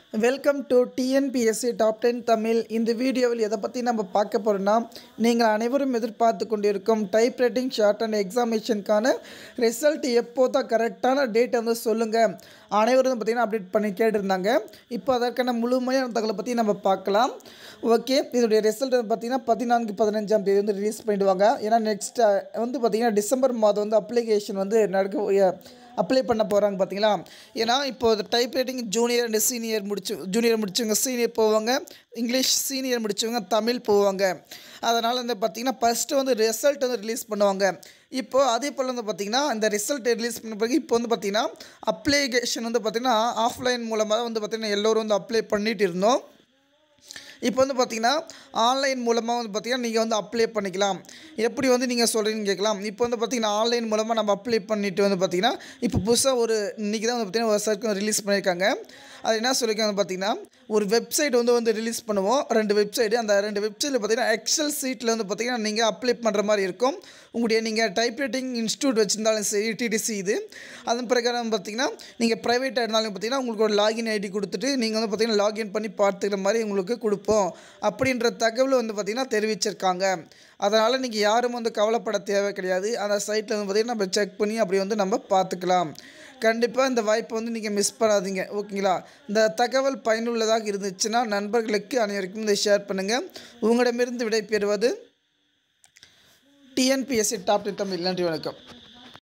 welcome to TNPSC top ten Tamil இந்த வீடியோவில் எதை பற்றி நம்ம பார்க்க போகிறோம்னா நீங்கள் அனைவரும் எதிர்பார்த்து கொண்டிருக்கும் டைப் ரைட்டிங் ஷார்ட் அண்ட் எக்ஸாமினேஷனுக்கான ரிசல்ட் எப்போ தான் கரெக்டான டேட் வந்து சொல்லுங்கள் அனைவரும் பார்த்திங்கன்னா அப்டேட் பண்ணி கேட்டிருந்தாங்க இப்போ அதற்கான முழுமையான தகவலை பற்றி நம்ம பார்க்கலாம் ஓகே இதோடைய ரிசல்ட் வந்து பார்த்திங்கன்னா பதினான்கு பதினஞ்சாம் தேதி வந்து ரிலீஸ் பண்ணிடுவாங்க ஏன்னா நெக்ஸ்ட் வந்து பார்த்திங்கன்னா டிசம்பர் மாதம் வந்து அப்ளிகேஷன் வந்து நடக்க அப்ளை பண்ண போகிறாங்க பார்த்தீங்களா ஏன்னா இப்போ typewriting junior and senior முடிச்சு ஜூனியர் முடிச்சவங்க சீனியர் போவாங்க இங்கிலீஷ் சீனியர் முடிச்சவங்க தமிழ் போவாங்க அதனால் வந்து பார்த்திங்கன்னா ஃபஸ்ட்டு வந்து ரிசல்ட் வந்து ரிலீஸ் பண்ணுவாங்க இப்போது அதே போல் வந்து பார்த்திங்கன்னா இந்த ரிசல்ட் ரிலீஸ் பண்ண பிறகு இப்போ வந்து பார்த்திங்கன்னா அப்ளிகேஷன் வந்து பார்த்திங்கன்னா ஆஃப்லைன் மூலமாக வந்து பார்த்திங்கன்னா எல்லோரும் வந்து அப்ளை பண்ணிட்டு இருந்தோம் இப்போ வந்து பார்த்தீங்கன்னா ஆன்லைன் மூலமாக வந்து பார்த்தீங்கன்னா நீங்கள் வந்து அப்ளை பண்ணிக்கலாம் எப்படி வந்து நீங்கள் சொல்கிறீங்கன்னு கேட்கலாம் இப்போ வந்து பார்த்தீங்கன்னா ஆன்லைன் மூலமாக நம்ம அப்ளை பண்ணிட்டு வந்து பார்த்தீங்கன்னா இப்போ புதுசாக ஒரு இன்றைக்கி தான் வந்து பார்த்தீங்கன்னா ஒரு சர்க்கிள் ரிலீஸ் பண்ணியிருக்காங்க அது என்ன சொல்லியிருக்காங்க பார்த்தீங்கன்னா ஒரு வெப்சைட் வந்து வந்து ரிலீஸ் பண்ணுவோம் ரெண்டு வெப்சைட்டு அந்த ரெண்டு வெப்சைட்டில் பார்த்தீங்கன்னா எக்ஸல் சீட்டில் வந்து பார்த்தீங்கன்னா நீங்கள் அப்ளை பண்ணுற மாதிரி இருக்கும் உங்களுடைய நீங்கள் டைப் ரைட்டிங் இன்ஸ்டியூட் வச்சுருந்தாலும் சரி டிடிசி இது அதன் பிரகாரம் பார்த்தீங்கன்னா நீங்கள் ப்ரைவேட்டாக இருந்தாலும் பார்த்தீங்கன்னா உங்களுக்கு ஒரு லாகின் ஐடி கொடுத்துட்டு நீங்கள் வந்து பார்த்தீங்கன்னா லாகின் பண்ணி பார்த்துக்கிற மாதிரி உங்களுக்கு கொடுப்போம் அப்படின்ற தகவல் வந்து பார்த்திங்கன்னா தெரிவிச்சிருக்காங்க அதனால் நீங்கள் யாரும் வந்து கவலைப்பட தேவை கிடையாது அந்த சைட்டில் வந்து பார்த்திங்கன்னா நம்ம செக் பண்ணி அப்படி வந்து நம்ம பார்த்துக்கலாம் கண்டிப்பாக இந்த வாய்ப்பை வந்து நீங்கள் மிஸ் பண்ணாதீங்க ஓகேங்களா இந்த தகவல் பயனுள்ளதாக இருந்துச்சுன்னா நண்பர்களுக்கு அனைவருக்கும் இதை ஷேர் பண்ணுங்கள் உங்களிடமிருந்து விடைபெறுவது டிஎன்பிஎஸ்சி டாப் தமிழ் நன்றி வணக்கம்